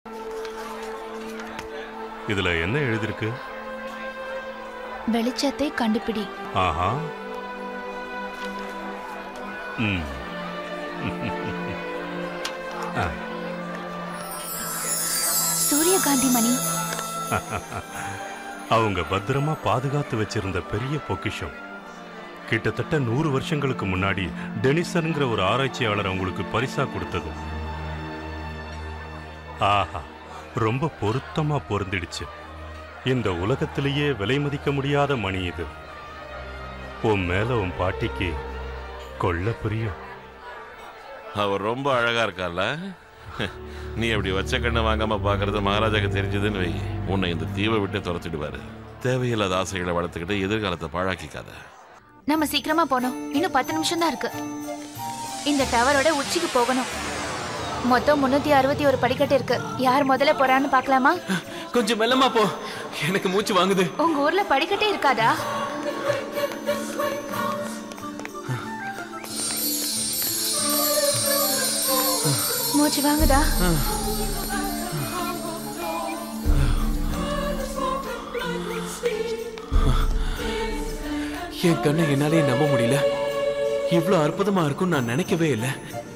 இதுல என்ன எழுதிருக்கு வெளிச்சத்தை கண்டுபிடி ஆஹா ம் ஆ, சூரியகாந்தி மணி அவங்க பத்திரமா பாதுகாத்து வச்சிருந்த பெரிய பொக்கிஷம் கிட்டத்தட்ட நூறு வருஷங்களுக்கு முன்னாடி டெனிசன்ங்கிற ஒரு ஆராய்ச்சியாளர் அவங்களுக்கு பரிசா கொடுத்தது ஆஹா ரொம்ப பொருத்தமா பொருந்திடுச்சு இந்த உலகத்திலேயே விலை மதிக்க முடியாத மணி இது உன் மேல உன் பாட்டிக்கு கொள்ள பிரியம் அவர் ரொம்ப அழகா இருக்கார்ல நீ அப்படி வச்ச கண்ணை வாங்காம பாக்குறது மகாராஜாக்கு தெரிஞ்சதுன்னு வை உன்னை இந்த தீவை விட்டு துரத்திடுவாரு தேவையில்லாத ஆசைகளை வளர்த்துக்கிட்டு எதிர்காலத்தை பாழாக்கிக்காத நம்ம சீக்கிரமா போனோம் இன்னும் பத்து நிமிஷம் தான் இருக்கு இந்த டவரோட உச்சிக்கு போகணும் மொத்தம் முன்னூத்தி அறுபத்தி ஒரு படிக்கட்டு இருக்கு யார் முதல்ல போறான்னு பார்க்கலாமா கொஞ்சம் மெல்லமா போ எனக்கு மூச்சு வாங்குது உங்க ஊர்ல படிக்கட்டே இருக்காதா மூச்சு வாங்குதா என் கண்ணை என்னாலே நம்ப முடியல இவ்வளவு அற்புதமா இருக்கும் நான் நினைக்கவே இல்லை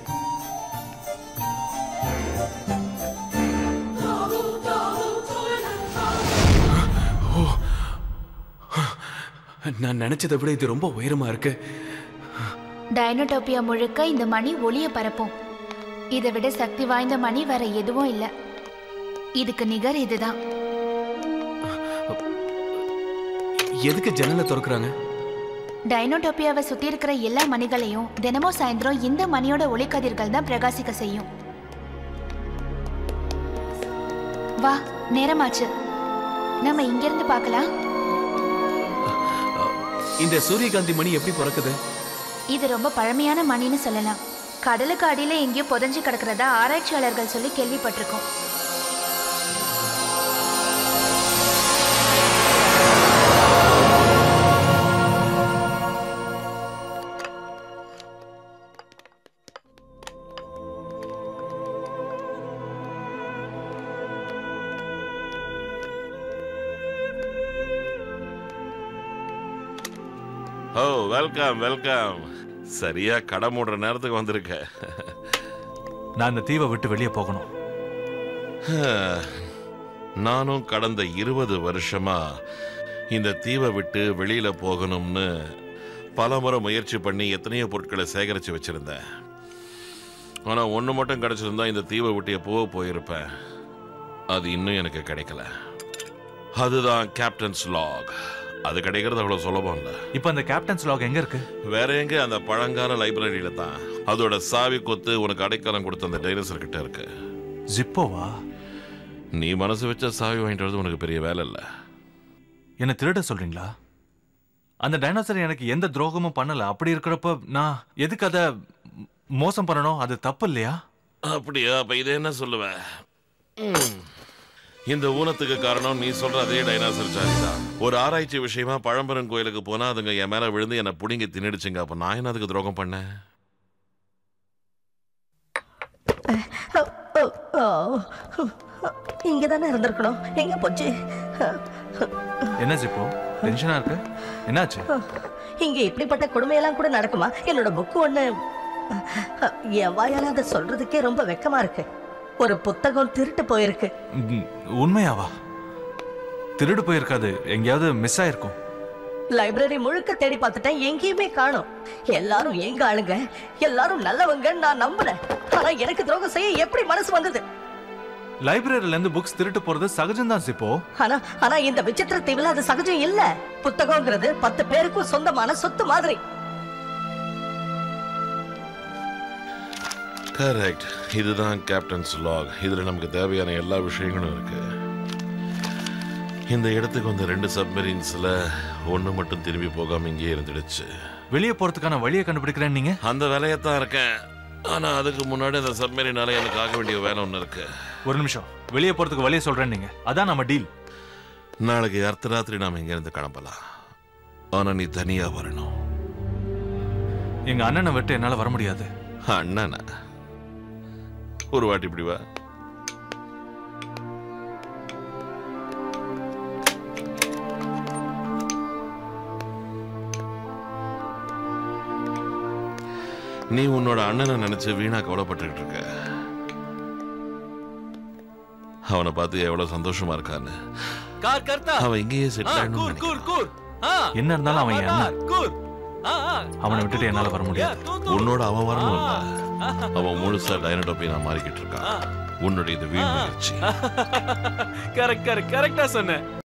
ஓ. நான் நினைச்சதை விட இது ரொம்ப உயரமா இருக்கு டைனோடோபியா முழுக்க இந்த மணி ஒளிய பரப்பும் இதை விட சக்தி வாய்ந்த மணி வேற எதுவும் இல்ல இதுக்கு நிகர் இதுதான் எதுக்கு ஜன்னலை திறக்கறாங்க டைனோடோபியாவை சுத்தி இருக்கிற எல்லா மணிகளையும் தினமும் சாயந்தரம் இந்த மணியோட ஒளிக்கதிர்கள் தான் பிரகாசிக்க செய்யும் வா நேரமாச்சு நம்ம இங்கிருந்து பார்க்கலாம் இந்த சூரியகாந்தி மணி எப்படி பிறக்குது இது ரொம்ப பழமையான மணின்னு சொல்லலாம் கடலுக்கு அடியில எங்கேயோ புதைஞ்சு கிடக்கிறதா ஆராய்ச்சியாளர்கள் சொல்லி கேள்விப்பட்டிருக்கோம் ஓ வெல்கம் வெல்கம் சரியா கடை மூடுற நேரத்துக்கு வந்திருக்க நான் இந்த தீவை விட்டு வெளியே போகணும் நானும் கடந்த இருபது வருஷமா இந்த தீவை விட்டு வெளியில போகணும்னு பலமுறை முயற்சி பண்ணி எத்தனையோ பொருட்களை சேகரித்து வச்சிருந்தேன் ஆனா ஒன்று மட்டும் கிடைச்சிருந்தா இந்த தீவை விட்டு எப்போவோ போயிருப்பேன் அது இன்னும் எனக்கு கிடைக்கல அதுதான் கேப்டன்ஸ் லாக் அது கிடைக்கிறது அவ்வளோ சுலபம் இல்லை இப்போ அந்த கேப்டன்ஸ் லாக் எங்க இருக்கு வேற எங்க அந்த பழங்கால லைப்ரரியில தான் அதோட சாவி கொத்து உனக்கு அடைக்கலம் கொடுத்த அந்த டைனோசர் கிட்ட இருக்கு ஜிப்போவா நீ மனசு வச்ச சாவி வாங்கிட்டு வரது உனக்கு பெரிய வேலை இல்லை என்ன திருட சொல்றீங்களா அந்த டைனோசர் எனக்கு எந்த துரோகமும் பண்ணல அப்படி இருக்கிறப்ப நான் எதுக்கு அதை மோசம் பண்ணணும் அது தப்பு இல்லையா அப்படியா அப்ப இதை என்ன சொல்லுவேன் ம். இந்த ஊனத்துக்கு காரணம் நீ சொல்ற அதே டைனாசர் சாதி தான் ஒரு ஆராய்ச்சி விஷயமா பழம்பெரும் கோயிலுக்கு போனா அதுங்க என் மேல விழுந்து என்னை புடிங்கி தின்னுடுச்சுங்க அப்ப நான் என்ன அதுக்கு துரோகம் பண்ணேன் இங்க தானே இருந்திருக்கணும் எங்க போச்சு என்ன ஜிப்போ டென்ஷனா இருக்கு என்னாச்சு இங்க இப்படிப்பட்ட கொடுமையெல்லாம் கூட நடக்குமா என்னோட புக்கு ஒண்ணு என் வாயால அதை சொல்றதுக்கே ரொம்ப வெக்கமா இருக்கு ஒரு புத்தகம் திருட்டு போயிருக்கு ம், உண்மையாவா திருடு போயிருக்காது எங்கேயாவது மிஸ் ஆயிருக்கும் லைப்ரரி முழுக்க தேடி பார்த்துட்டேன் எங்கேயுமே காணோம் எல்லாரும் எங்க ஆளுங்க எல்லாரும் நல்லவங்கன்னு நான் நம்பினேன் ஆனா எனக்கு துரோகம் செய்ய எப்படி மனசு வந்தது லைப்ரரியில இருந்து புக்ஸ் திருட்டு போறது சகஜம்தான் சிப்போ ஆனா ஆனா இந்த விசித்திர தீவுல அது சகஜம் இல்ல புத்தகங்கிறது பத்து பேருக்கும் சொந்தமான சொத்து மாதிரி கரெக்ட் இதுதான் கேப்டன்ஸ் லாக் இதுல நமக்கு தேவையான எல்லா விஷயங்களும் இருக்கு இந்த இடத்துக்கு வந்த ரெண்டு சப்மரீன்ஸ்ல ஒண்ணு மட்டும் திரும்பி போகாம இங்கேயே இருந்துடுச்சு வெளியே போறதுக்கான வழியை கண்டுபிடிக்கிறேன் நீங்க அந்த வேலையத்தான் இருக்கேன் ஆனா அதுக்கு முன்னாடி அந்த சப்மரீனால எனக்கு ஆக வேண்டிய வேலை ஒண்ணு இருக்கு ஒரு நிமிஷம் வெளியே போறதுக்கு வழியை சொல்றேன் நீங்க அதான் நம்ம டீல் நாளைக்கு அர்த்தராத்திரி நாம இங்க இருந்து கிளம்பலாம் ஆனா நீ தனியா வரணும் எங்க அண்ணனை விட்டு என்னால வர முடியாது அண்ணனா ஒரு வாட்டி இப்படி வா நீ உன்னோட அண்ணனை நினைச்சு வீணா கவலைப்பட்டுக்கிட்டு இருக்க அவனை பார்த்து எவ்வளவு சந்தோஷமா இருக்கான்னு கார் கர்த்தா அவன் இங்கேயே ஆ, செட்டில் கூர் கூர் கூர் ஆ, என்ன இருந்தாலும் அவன் என் அண்ணன். கூர் ஆ, ஆ. அவனை விட்டுட்டு என்னால வர முடியாது. யா, தூ, தூ. உன்னோட அவன் வரணும் இல்ல ஆ, அவன் முழுசா டைனடோப்பி நான் மாறிக்கிட்டு இருக்கான் உன்னுடைய இது வீண் முயற்சி கரெக்ட் கரெக்ட் கரெக்டா சொன்ன